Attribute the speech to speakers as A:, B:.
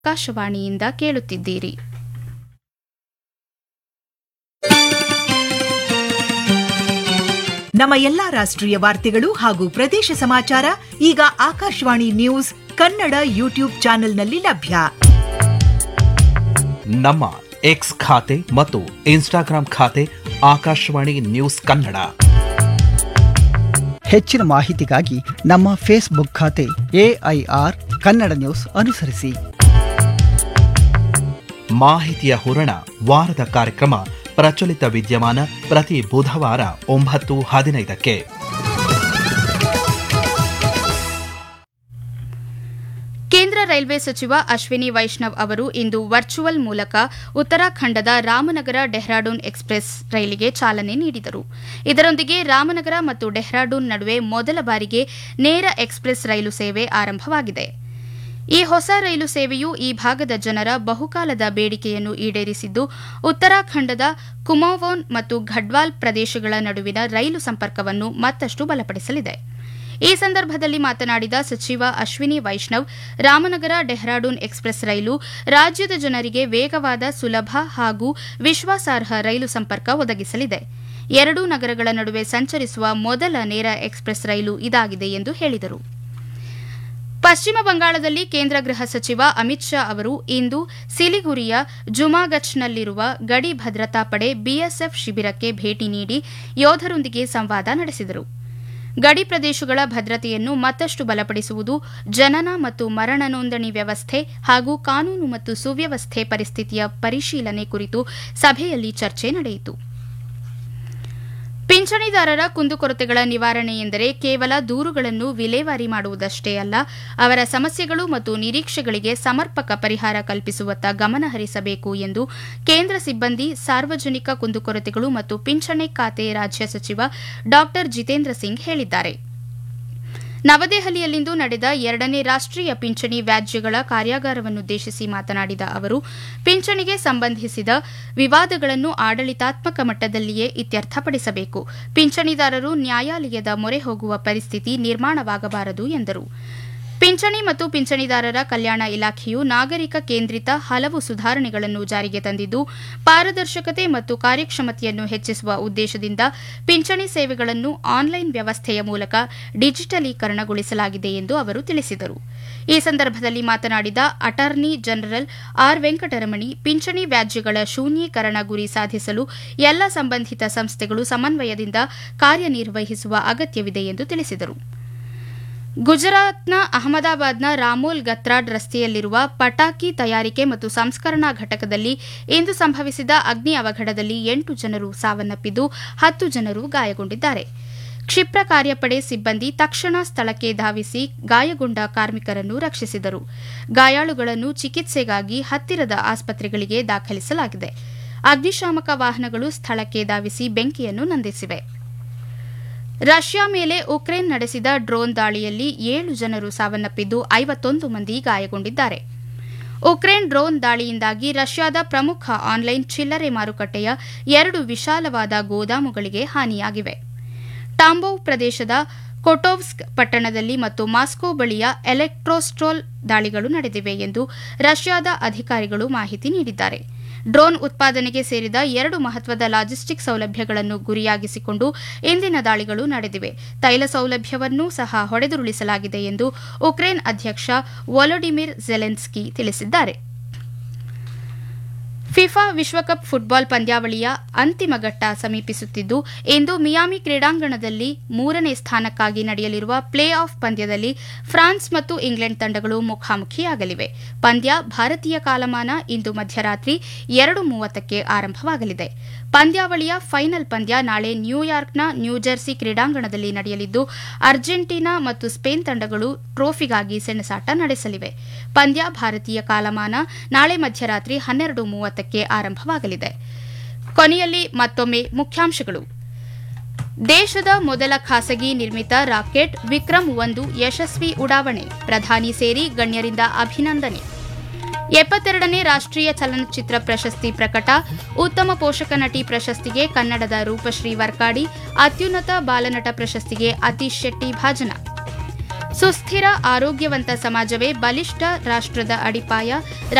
A: ಆಕಾಶವಾಣಿಯಿಂದ ಕೇಳುತ್ತಿದ್ದೀರಿ
B: ನಮ್ಮ ಎಲ್ಲಾ ರಾಷ್ಟ್ರೀಯ ವಾರ್ತೆಗಳು ಹಾಗೂ ಪ್ರದೇಶ ಸಮಾಚಾರ ಈಗ ಆಕಾಶವಾಣಿ ನ್ಯೂಸ್ ಕನ್ನಡ ಯೂಟ್ಯೂಬ್ ಚಾನೆಲ್ನಲ್ಲಿ ಲಭ್ಯ
C: ನಮ್ಮ ಎಕ್ಸ್ ಖಾತೆ ಮತ್ತು ಇನ್ಸ್ಟಾಗ್ರಾಂ ಖಾತೆ ಆಕಾಶವಾಣಿ ನ್ಯೂಸ್ ಕನ್ನಡ
D: ಹೆಚ್ಚಿನ ಮಾಹಿತಿಗಾಗಿ ನಮ್ಮ ಫೇಸ್ಬುಕ್ ಖಾತೆ ಎಐಆರ್ ಕನ್ನಡ ನ್ಯೂಸ್ ಅನುಸರಿಸಿ
C: ಮಾಹಿತಿಯ ಹೂರಣ ವಾರದ ಕಾರ್ಯಕ್ರಮ ಪ್ರಚಲಿತ ವಿದ್ಯಮಾನ ಪ್ರತಿ ಬುಧವಾರ ಒಂಬತ್ತು ಹದಿನೈದಕ್ಕೆ
A: ಕೇಂದ್ರ ರೈಲ್ವೆ ಸಚಿವ ಅಶ್ವಿನಿ ವೈಷ್ಣವ್ ಅವರು ಇಂದು ವರ್ಚುವಲ್ ಮೂಲಕ ಉತ್ತರಾಖಂಡದ ರಾಮನಗರ ಡೆಹ್ರಾಡೂನ್ ಎಕ್ಸ್ಪ್ರೆಸ್ ರೈಲಿಗೆ ಚಾಲನೆ ನೀಡಿದರು ಇದರೊಂದಿಗೆ ರಾಮನಗರ ಮತ್ತು ಡೆಹ್ರಾಡೂನ್ ನಡುವೆ ಮೊದಲ ಬಾರಿಗೆ ನೇರ ಎಕ್ಸ್ಪ್ರೆಸ್ ರೈಲು ಸೇವೆ ಆರಂಭವಾಗಿದೆ ಈ ಹೊಸ ರೈಲು ಸೇವೆಯು ಈ ಭಾಗದ ಜನರ ಬಹುಕಾಲದ ಬೇಡಿಕೆಯನ್ನು ಈಡೇರಿಸಿದ್ದು ಉತ್ತರಾಖಂಡದ ಕುಮಾವೋನ್ ಮತ್ತು ಘಡ್ವಾಲ್ ಪ್ರದೇಶಗಳ ನಡುವಿನ ರೈಲು ಸಂಪರ್ಕವನ್ನು ಮತ್ತಷ್ಟು ಬಲಪಡಿಸಲಿದೆ ಈ ಸಂದರ್ಭದಲ್ಲಿ ಮಾತನಾಡಿದ ಸಚಿವ ಅಶ್ವಿನಿ ವೈಷ್ಣವ್ ರಾಮನಗರ ಡೆಹ್ರಾಡೂನ್ ಎಕ್ಸ್ಪ್ರೆಸ್ ರೈಲು ರಾಜ್ಯದ ಜನರಿಗೆ ವೇಗವಾದ ಸುಲಭ ಹಾಗೂ ವಿಶ್ವಾಸಾರ್ಹ ರೈಲು ಸಂಪರ್ಕ ಒದಗಿಸಲಿದೆ ಎರಡೂ ನಗರಗಳ ನಡುವೆ ಸಂಚರಿಸುವ ಮೊದಲ ನೇರ ಎಕ್ಸ್ಪ್ರೆಸ್ ರೈಲು ಇದಾಗಿದೆ ಎಂದು ಹೇಳಿದರು ಪಶ್ಚಿಮ ಬಂಗಾಳದಲ್ಲಿ ಕೇಂದ್ರ ಗೃಹ ಸಚಿವ ಅಮಿತ್ ಶಾ ಅವರು ಇಂದು ಸಿಲಿಗುರಿಯ ಜುಮಾಗಚ್ನಲ್ಲಿರುವ ಗಡಿ ಭದ್ರತಾ ಪಡೆ ಬಿಎಸ್ಎಫ್ ಶಿಬಿರಕ್ಕೆ ಭೇಟಿ ನೀಡಿ ಯೋಧರೊಂದಿಗೆ ಸಂವಾದ ನಡೆಸಿದರು ಗಡಿ ಪ್ರದೇಶಗಳ ಭದ್ರತೆಯನ್ನು ಮತ್ತಷ್ಟು ಬಲಪಡಿಸುವುದು ಜನನ ಮತ್ತು ಮರಣ ನೋಂದಣಿ ವ್ಯವಸ್ಥೆ ಹಾಗೂ ಕಾನೂನು ಮತ್ತು ಸುವ್ಯವಸ್ಥೆ ಪರಿಸ್ಥಿತಿಯ ಪರಿಶೀಲನೆ ಕುರಿತು ಸಭೆಯಲ್ಲಿ ಚರ್ಚೆ ನಡೆಯಿತು ಪಿಂಚಣಿದಾರರ ಕುಂದುಕೊರತೆಗಳ ನಿವಾರಣೆ ಎಂದರೆ ಕೇವಲ ದೂರುಗಳನ್ನು ವಿಲೇವಾರಿ ಮಾಡುವುದಷ್ಟೇ ಅಲ್ಲ ಅವರ ಸಮಸ್ಯೆಗಳು ಮತ್ತು ನಿರೀಕ್ಷೆಗಳಿಗೆ ಸಮರ್ಪಕ ಪರಿಹಾರ ಕಲ್ಪಿಸುವತ್ತ ಗಮನ ಹರಿಸಬೇಕು ಎಂದು ಕೇಂದ್ರ ಸಿಬ್ಬಂದಿ ಸಾರ್ವಜನಿಕ ಕುಂದುಕೊರತೆಗಳು ಮತ್ತು ಪಿಂಚಣಿ ಖಾತೆ ರಾಜ್ಯ ಸಚಿವ ಡಾ ಜಿತೇಂದ್ರ ಸಿಂಗ್ ಹೇಳಿದ್ದಾರೆ ನವದೆಹಲಿಯಲ್ಲಿಂದು ನಡೆದ ಎರಡನೇ ರಾಷ್ಟೀಯ ಪಿಂಚಣಿ ವ್ಯಾಜ್ಯಗಳ ಕಾರ್ಯಾಗಾರವನ್ನುದ್ದೇಶಿಸಿ ಮಾತನಾಡಿದ ಅವರು ಪಿಂಚಣಿಗೆ ಸಂಬಂಧಿಸಿದ ವಿವಾದಗಳನ್ನು ಆಡಳಿತಾತ್ಮಕ ಮಟ್ಟದಲ್ಲಿಯೇ ಇತ್ಯರ್ಥಪಡಿಸಬೇಕು ಪಿಂಚಣಿದಾರರು ನ್ಯಾಯಾಲಯದ ಮೊರೆ ಹೋಗುವ ಪರಿಸ್ಥಿತಿ ನಿರ್ಮಾಣವಾಗಬಾರದು ಎಂದರು ಪಿಂಚಣಿ ಮತ್ತು ಪಿಂಚಣಿದಾರರ ಕಲ್ಯಾಣ ಇಲಾಖೆಯು ನಾಗರಿಕ ಕೇಂದ್ರಿತ ಹಲವು ಸುಧಾರಣೆಗಳನ್ನು ಜಾರಿಗೆ ತಂದಿದ್ದು ಪಾರದರ್ಶಕತೆ ಮತ್ತು ಕಾರ್ಯಕ್ಷಮತೆಯನ್ನು ಹೆಚ್ಚಿಸುವ ಉದ್ದೇಶದಿಂದ ಪಿಂಚಣಿ ಸೇವೆಗಳನ್ನು ಆನ್ಲೈನ್ ವ್ಯವಸ್ಥೆಯ ಮೂಲಕ ಡಿಜಿಟಲೀಕರಣಗೊಳಿಸಲಾಗಿದೆ ಎಂದು ಅವರು ತಿಳಿಸಿದರು ಈ ಸಂದರ್ಭದಲ್ಲಿ ಮಾತನಾಡಿದ ಅಟಾರ್ನಿ ಜನರಲ್ ಆರ್ ವೆಂಕಟರಮಣಿ ಪಿಂಚಣಿ ವ್ಯಾಜ್ಯಗಳ ಶೂನ್ಯೀಕರಣ ಗುರಿ ಸಾಧಿಸಲು ಎಲ್ಲ ಸಂಬಂಧಿತ ಸಂಸ್ಥೆಗಳು ಸಮನ್ವಯದಿಂದ ಕಾರ್ಯನಿರ್ವಹಿಸುವ ಅಗತ್ಯವಿದೆ ಎಂದು ತಿಳಿಸಿದರು ಗುಜರಾತ್ನ ಅಹಮದಾಬಾದ್ನ ರಾಮೋಲ್ ಗತ್ರಾಡ್ ರಸ್ತೆಯಲ್ಲಿರುವ ಪಟಾಕಿ ತಯಾರಿಕೆ ಮತ್ತು ಸಂಸ್ಕರಣಾ ಘಟಕದಲ್ಲಿ ಇಂದು ಸಂಭವಿಸಿದ ಅಗ್ನಿ ಅವಘಡದಲ್ಲಿ ಎಂಟು ಜನರು ಸಾವನ್ನಪ್ಪಿದ್ದು ಹತ್ತು ಜನರು ಗಾಯಗೊಂಡಿದ್ದಾರೆ ಕ್ಷಿಪ್ರ ಕಾರ್ಯಪಡೆ ಸಿಬ್ಬಂದಿ ತಕ್ಷಣ ಸ್ಥಳಕ್ಕೆ ಧಾವಿಸಿ ಗಾಯಗೊಂಡ ಕಾರ್ಮಿಕರನ್ನು ರಕ್ಷಿಸಿದರು ಗಾಯಾಳುಗಳನ್ನು ಚಿಕಿತ್ಸೆಗಾಗಿ ಹತ್ತಿರದ ಆಸ್ಪತ್ರೆಗಳಿಗೆ ದಾಖಲಿಸಲಾಗಿದೆ ಅಗ್ನಿಶಾಮಕ ವಾಹನಗಳು ಸ್ಥಳಕ್ಕೆ ಧಾವಿಸಿ ಬೆಂಕಿಯನ್ನು ನಂದಿಸಿವೆ ರಷ್ಯಾ ಮೇಲೆ ಉಕ್ರೇನ್ ನಡೆಸಿದ ಡ್ರೋನ್ ದಾಳಿಯಲ್ಲಿ ಏಳು ಜನರು ಸಾವನ್ನಪ್ಪಿದ್ದು ಐವತ್ತೊಂದು ಮಂದಿ ಗಾಯಗೊಂಡಿದ್ದಾರೆ ಉಕ್ರೇನ್ ಡ್ರೋನ್ ದಾಳಿಯಿಂದಾಗಿ ರಷ್ಯಾದ ಪ್ರಮುಖ ಆನ್ಲೈನ್ ಚಿಲ್ಲರೆ ಮಾರುಕಟ್ಟೆಯ ಎರಡು ವಿಶಾಲವಾದ ಗೋದಾಮುಗಳಿಗೆ ಹಾನಿಯಾಗಿವೆ ಟಾಂಬೋವ್ ಪ್ರದೇಶದ ಕೊಟೋವ್ಸ್ಕ್ ಪಟ್ಟಣದಲ್ಲಿ ಮತ್ತು ಮಾಸ್ಕೋ ಬಳಿಯ ಎಲೆಕ್ಟ್ರೋಸ್ಟ್ರೋಲ್ ದಾಳಿಗಳು ನಡೆದಿವೆ ಎಂದು ರಷ್ಯಾದ ಅಧಿಕಾರಿಗಳು ಮಾಹಿತಿ ನೀಡಿದ್ದಾರೆ ಡ್ರೋನ್ ಉತ್ಪಾದನೆಗೆ ಸೇರಿದ ಎರಡು ಮಹತ್ವದ ಲಾಜಿಸ್ಟಿಕ್ ಸೌಲಭ್ಯಗಳನ್ನು ಗುರಿಯಾಗಿಸಿಕೊಂಡು ಇಂದಿನ ದಾಳಿಗಳು ನಡೆದಿವೆ ತೈಲ ಸೌಲಭ್ಯವನ್ನೂ ಸಹ ಹೊಡೆದುರುಳಿಸಲಾಗಿದೆ ಎಂದು ಉಕ್ರೇನ್ ಅಧ್ಯಕ್ಷ ವೊಲೊಡಿಮಿರ್ ಜೆಲೆನ್ಸ್ಕಿ ತಿಳಿಸಿದ್ದಾರೆ ಫಿಫಾ ವಿಶ್ವಕಪ್ ಫುಟ್ಬಾಲ್ ಪಂದ್ಯಾವಳಿಯ ಅಂತಿಮ ಘಟ್ಟ ಸಮೀಪಿಸುತ್ತಿದ್ದು ಇಂದು ಮಿಯಾಮಿ ಕ್ರೀಡಾಂಗಣದಲ್ಲಿ ಮೂರನೇ ಸ್ಥಾನಕ್ಕಾಗಿ ನಡೆಯಲಿರುವ ಪ್ಲೇ ಆಫ್ ಪಂದ್ಯದಲ್ಲಿ ಫ್ರಾನ್ಸ್ ಮತ್ತು ಇಂಗ್ಲೆಂಡ್ ತಂಡಗಳು ಮುಖಾಮುಖಿಯಾಗಲಿವೆ ಪಂದ್ಯ ಭಾರತೀಯ ಕಾಲಮಾನ ಇಂದು ಮಧ್ಯರಾತ್ರಿ ಎರಡು ಮೂವತ್ತಕ್ಕೆ ಆರಂಭವಾಗಲಿದೆ ಪಂದ್ಯಾವಳಿಯ ಫೈನಲ್ ಪಂದ್ಯ ನಾಳೆ ನ್ಯೂಯಾರ್ಕ್ನ ನ್ಯೂಜೆರ್ಸಿ ಕ್ರೀಡಾಂಗಣದಲ್ಲಿ ನಡೆಯಲಿದ್ದು ಅರ್ಜೆಂಟೀನಾ ಮತ್ತು ಸ್ಪೇನ್ ತಂಡಗಳು ಟ್ರೋಫಿಗಾಗಿ ಸೆಣಸಾಟ ನಡೆಸಲಿವೆ ಪಂದ್ಯ ಭಾರತೀಯ ಕಾಲಮಾನ ನಾಳೆ ಮಧ್ಯರಾತ್ರಿ ಹನ್ನೆರಡು ಮೂವತ್ತಕ್ಕೆ ಆರಂಭವಾಗಲಿದೆ ಕೊನೆಯಲ್ಲಿ ಮತ್ತೊಮ್ಮೆ ಮುಖ್ಯಾಂಶಗಳು ದೇಶದ ಮೊದಲ ಖಾಸಗಿ ನಿರ್ಮಿತ ರಾಕೆಟ್ ವಿಕ್ರಮ್ ಒಂದು ಯಶಸ್ವಿ ಉಡಾವಣೆ ಪ್ರಧಾನಿ ಸೇರಿ ಗಣ್ಯರಿಂದ ಅಭಿನಂದನೆ ಎಪ್ಪತ್ತೆರಡನೇ ರಾಷ್ಟ್ರೀಯ ಚಲನಚಿತ್ರ ಪ್ರಶಸ್ತಿ ಪ್ರಕಟ ಉತ್ತಮ ಪೋಷಕ ನಟಿ ಪ್ರಶಸ್ತಿಗೆ ಕನ್ನಡದ ರೂಪಶ್ರೀ ವರ್ಕಾಡಿ ಅತ್ಯುನ್ನತ ಬಾಲನಟ ಪ್ರಶಸ್ತಿಗೆ ಅತೀಶ್ ಶೆಟ್ಟಿ ಭಾಜನ ಸುಸ್ಥಿರ ಆರೋಗ್ಯವಂತ ಸಮಾಜವೇ ಬಲಿಷ್ಠ ರಾಷ್ಟ್ರದ ಅಡಿಪಾಯ